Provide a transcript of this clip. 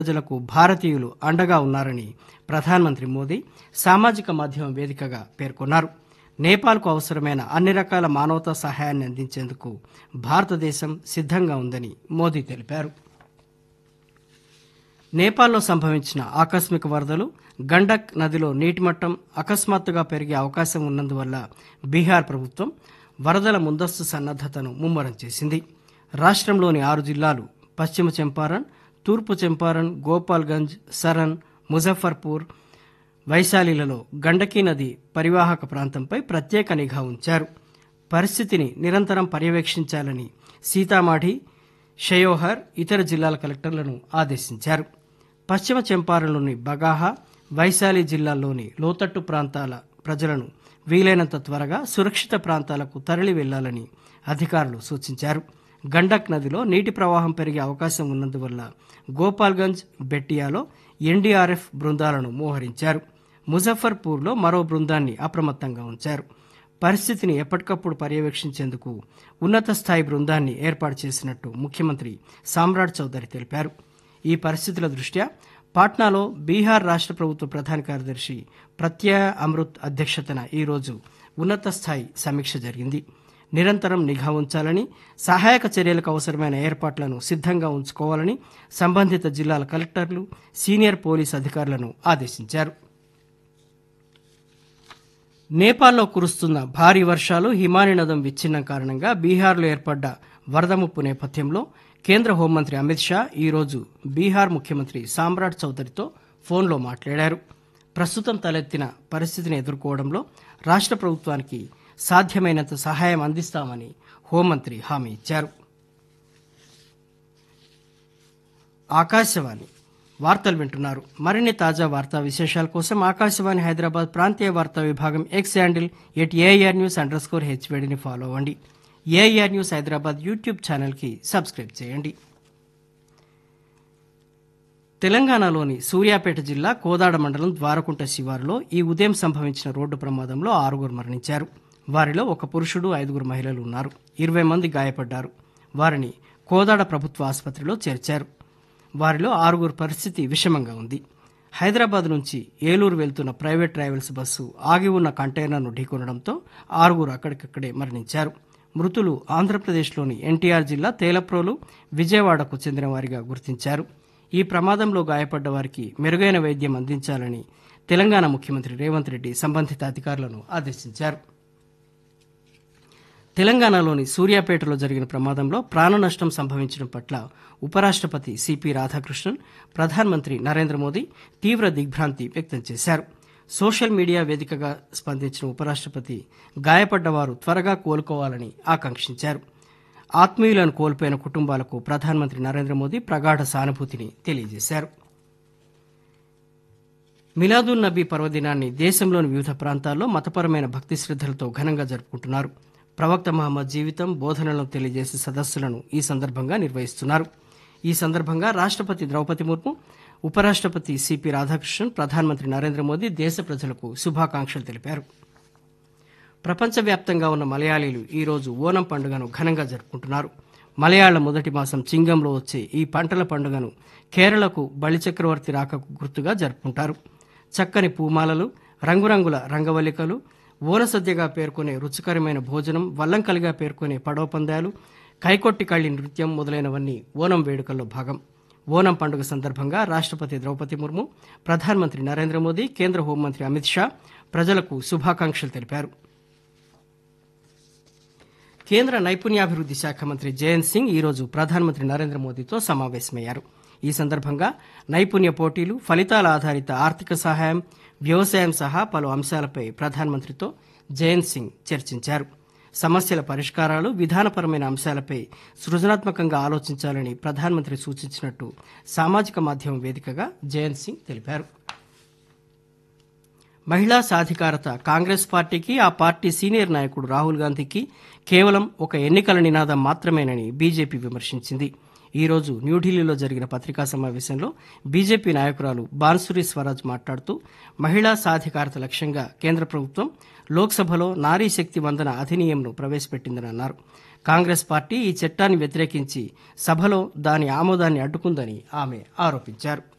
ప్రజలకు భారతీయులు అండగా ఉన్నారని ప్రధానమంత్రి మోదీ సామాజిక మాధ్యమం వేదికగా పేర్కొన్నారు నేపాల్కు అవసరమైన అన్ని రకాల మానవతా సహాయాన్ని అందించేందుకు భారతదేశం సిద్ధంగా ఉందని మోదీ తెలిపారు నేపాల్లో సంభవించిన ఆకస్మిక వరదలు గండక్ నదిలో నీటి మట్టం అకస్మాత్తుగా పెరిగే అవకాశం ఉన్నందువల్ల బీహార్ ప్రభుత్వం వరదల ముందస్తు సన్నద్దతను ముమ్మరం చేసింది రాష్ట్రంలోని ఆరు జిల్లాలు పశ్చిమ చంపారణ్ తూర్పు చంపారణ్ గోపాల్గంజ్ సరన్ ముజఫర్పూర్ వైశాలిలలో గండకీ నది పరివాహక ప్రాంతంపై ప్రత్యేక నిఘా ఉంచారు పరిస్థితిని నిరంతరం పర్యవేక్షించాలని సీతామాఢి షయోహర్ ఇతర జిల్లాల కలెక్టర్లను ఆదేశించారు పశ్చిమ చంపారణ్లోని బగాహా వైశాలి జిల్లాల్లోని లోతట్టు ప్రాంతాల ప్రజలను వీలైనంత త్వరగా సురక్షిత ప్రాంతాలకు తరలి వెళ్లాలని అధికారులు సూచించారు గండక్ నదిలో నీటి ప్రవాహం పెరిగే అవకాశం ఉన్నందువల్ల గోపాల్గంజ్ బెట్టియాలో ఎన్డీఆర్ఎఫ్ బృందాలను మోహరించారు ముజఫర్పూర్లో మరో బృందాన్ని అప్రమత్తంగా ఉంచారు పరిస్థితిని ఎప్పటికప్పుడు పర్యవేక్షించేందుకు ఉన్నత స్థాయి బృందాన్ని ఏర్పాటు చేసినట్టు ముఖ్యమంత్రి సామ్రాట్ చౌదరి తెలిపారు ఈ పరిస్థితుల దృష్ట్యా పాట్నాలో బీహార్ రాష్ట్ర ప్రభుత్వ ప్రధాన కార్యదర్శి ప్రత్యయ అమృత్ అధ్యక్షతన ఈరోజు ఉన్నత స్థాయి సమీక్ష జరిగింది నిరంతరం నిఘా ఉంచాలని సహాయక చర్యలకు అవసరమైన ఏర్పాట్లను సిద్ధంగా ఉంచుకోవాలని సంబంధిత జిల్లాల కలెక్టర్లు సీనియర్ పోలీస్ అధికారులను ఆదేశించారు నేపాల్లో కురుస్తున్న భారీ వర్షాలు హిమాని నదం విచ్ఛిన్నం కారణంగా బీహార్లో ఏర్పడ్డ వరద ముప్పు నేపథ్యంలో కేంద్ర హోంమంత్రి అమిత్ షా ఈరోజు బీహార్ ముఖ్యమంత్రి సామ్రాట్ చౌదరితో ఫోన్లో మాట్లాడారు ప్రస్తుతం తలెత్తిన పరిస్థితిని ఎదుర్కోవడంలో రాష్ట్ర ప్రభుత్వానికి సాధ్యమైనంత సహాయం అందిస్తామని హోంమంత్రి హామీ ఇచ్చారు ఆకాశవాణి వార్తలు వింటున్నారు మరిన్ని తాజా వార్తా విశేషాల కోసం ఆకాశవాణి హైదరాబాద్ ప్రాంతీయ వార్తా విభాగం X handle at AR news underscore హెచ్వేడిని ఫాలో అవ్వండి ఏఆర్ న్యూస్ హైదరాబాద్ యూట్యూబ్ ఛానల్కి సబ్స్క్రైబ్ చేయండి తెలంగాణలోని సూర్యాపేట జిల్లా కోదాడ మండలం ద్వారకుంట శివారులో ఈ ఉదయం సంభవించిన రోడ్డు ప్రమాదంలో ఆరుగురు మరణించారు వారిలో ఒక పురుషుడు ఐదుగురు మహిళలు ఉన్నారు ఇరవై మంది గాయపడ్డారు వారిని కోదాడ ప్రభుత్వ ఆసుపత్రిలో చేర్చారు వారిలో ఆరుగురు పరిస్థితి విషమంగా ఉంది హైదరాబాద్ నుంచి ఏలూరు వెళ్తున్న ప్రైవేట్ ట్రావెల్స్ బస్సు ఆగి ఉన్న కంటైనర్ను ఢీకొనడంతో ఆరుగురు అక్కడికక్కడే మరణించారు మృతులు ఆంధ్రప్రదేశ్లోని ఎన్టీఆర్ జిల్లా తేలప్రోలు విజయవాడకు చెందిన వారిగా గుర్తించారు ఈ ప్రమాదంలో గాయపడ్డ వారికి మెరుగైన వైద్యం అందించాలని తెలంగాణ ముఖ్యమంత్రి రేవంత్ రెడ్డి సంబంధిత అధికారులను ఆదేశించారు తెలంగాణలోని సూర్యాపేటలో జరిగిన ప్రమాదంలో ప్రాణ నష్టం సంభవించడం పట్ల ఉపరాష్ట్రపతి సిపి రాధాకృష్ణన్ ప్రధానమంత్రి నరేంద్ర మోదీ తీవ్ర దిగ్భ్రాంతి వ్యక్తం చేశారు సోషల్ మీడియా వేదికగా స్పందించిన ఉపరాష్ట్రపతి గాయపడ్డవారు త్వరగా కోలుకోవాలని ఆకాంక్షించారు ఆత్మీయులను కోల్పోయిన కుటుంబాలకు ప్రధానమంత్రి నరేంద్ర మోదీ ప్రగాఢ సానుభూతిని తెలియజేశారు మిలాదున్ నబీ పర్వదినాన్ని దేశంలోని వివిధ ప్రాంతాల్లో మతపరమైన భక్తి శ్రద్దలతో ఘనంగా జరుపుకుంటున్నారు ప్రవక్త మహమ్మద్ జీవితం బోధనలను తెలియజేసే సదస్సులను ఈ సందర్భంగా నిర్వహిస్తున్నారు ఈ సందర్భంగా రాష్ట్రపతి ద్రౌపది ముర్ము ఉపరాష్ట్రపతి సిపి రాధాకృష్ణన్ ప్రధానమంత్రి నరేంద్ర మోదీ దేశ ప్రజలకు శుభాకాంక్షలు తెలిపారు ప్రపంచవ్యాప్తంగా ఉన్న మలయాళీలు ఈ రోజు ఓనం పండుగను ఘనంగా జరుపుకుంటున్నారు మలయాళ మొదటి మాసం చింగంలో వచ్చే ఈ పంటల పండుగను కేరళకు బలిచక్రవర్తి రాకకు గుర్తుగా జరుపుకుంటారు చక్కని పూమాలలు రంగురంగుల రంగవల్లికలు ఓనసద్యగా పేర్కొనే రుచికరమైన భోజనం వల్లంకలిగా పేర్కొనే పడవ పందాలు కైకొట్టి కళ్ళి నృత్యం మొదలైనవన్నీ ఓనం వేడుకల్లో భాగం ఓనం పండుగ సందర్భంగా రాష్ట్రపతి ద్రౌపది ముర్ము ప్రధానమంత్రి నరేంద్ర మోదీ కేంద్ర హోంమంత్రి అమిత్ షా ప్రజలకు శుభాకాంక్షలు తెలిపారు కేంద్ర నైపుణ్యాభివృద్ధి శాఖ మంత్రి జయంత్ సింగ్ ఈరోజు ప్రధానమంత్రి నరేంద్ర మోదీతో సమావేశమయ్యారు ఈ సందర్భంగా నైపుణ్య పోటీలు ఫలితాల ఆధారిత ఆర్థిక సహాయం వ్యవసాయం సహా పలు అంశాలపై ప్రధానమంత్రితో జయంత్ సింగ్ చర్చించారు సమస్యల పరిష్కారాలు విధానపరమైన అంశాలపై సృజనాత్మకంగా ఆలోచించాలని ప్రధానమంత్రి సూచించినట్టు సామాజిక మాధ్యమం వేదికగా జయంత్ సింగ్ తెలిపారు మహిళా సాధికారత కాంగ్రెస్ పార్టీకి ఆ పార్టీ సీనియర్ నాయకుడు రాహుల్ గాంధీకి కేవలం ఒక ఎన్నికల నినాదం మాత్రమేనని బీజేపీ విమర్శించింది ఈ రోజు న్యూఢిల్లీలో జరిగిన పత్రికా సమావేశంలో బీజేపీ నాయకురాలు బాన్సురి స్వరాజ్ మాట్లాడుతూ మహిళా సాధికారత లక్ష్యంగా కేంద్ర ప్రభుత్వం లోక్సభలో నారీ శక్తి వందన అధినియంను ప్రవేశపెట్టిందని అన్నారు కాంగ్రెస్ పార్టీ ఈ చట్టాన్ని వ్యతిరేకించి సభలో దాని ఆమోదాన్ని అడ్డుకుందని ఆమె ఆరోపించారు